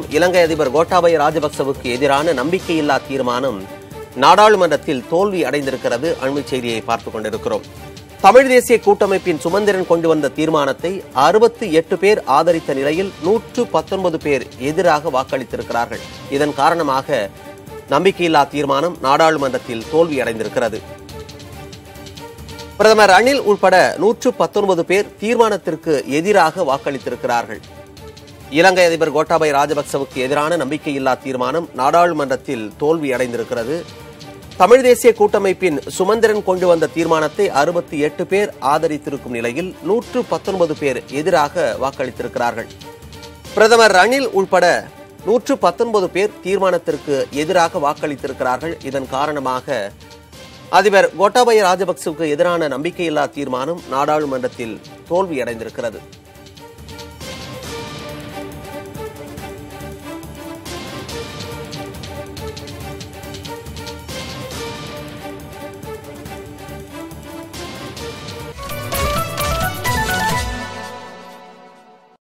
இலங்கை அதிபர் கோட்டாபய ராஜபக்சவுக்கு எதிரான நம்பிக்கையில்லா தீர்மானம் நாடாளுமன்றத்தில் தோல்வி அடைந்திருக்கிறது அண்மைச் செய்தியை பார்த்துக் கொண்டிருக்கிறோம் தமிழ் தேசிய கூட்டமைப்பின் சுமந்திரன் கொண்டு வந்த தீர்மானத்தை அறுபத்தி எட்டு பேர் ஆதரித்த நிலையில் நூற்று பத்தொன்பது பேர் எதிராக வாக்களித்திருக்கிறார்கள் இதன் காரணமாக நம்பிக்கையில்லா தீர்மானம் நாடாளுமன்றத்தில் தோல்வி அடைந்திருக்கிறது பிரதமர் ரணில் உட்பட நூற்று பத்தொன்பது பேர் தீர்மானத்திற்கு எதிராக வாக்களித்திருக்கிறார்கள் இலங்கை அதிபர் கோட்டாபய ராஜபக்சவுக்கு எதிரான நம்பிக்கையில்லா தீர்மானம் நாடாளுமன்றத்தில் தோல்வி அடைந்திருக்கிறது தமிழ் தேசிய கூட்டமைப்பின் சுமந்திரன் கொண்டு வந்த தீர்மானத்தை அறுபத்தி எட்டு பேர் ஆதரித்திருக்கும் நிலையில் நூற்று பத்தொன்பது பேர் எதிராக வாக்களித்திருக்கிறார்கள் பிரதமர் ரணில் உட்பட நூற்று பத்தொன்பது பேர் தீர்மானத்திற்கு எதிராக வாக்களித்திருக்கிறார்கள் இதன் காரணமாக அதிபர் கோட்டாபய ராஜபக்சவுக்கு எதிரான நம்பிக்கையில்லா தீர்மானம் நாடாளுமன்றத்தில் தோல்வியடைந்திருக்கிறது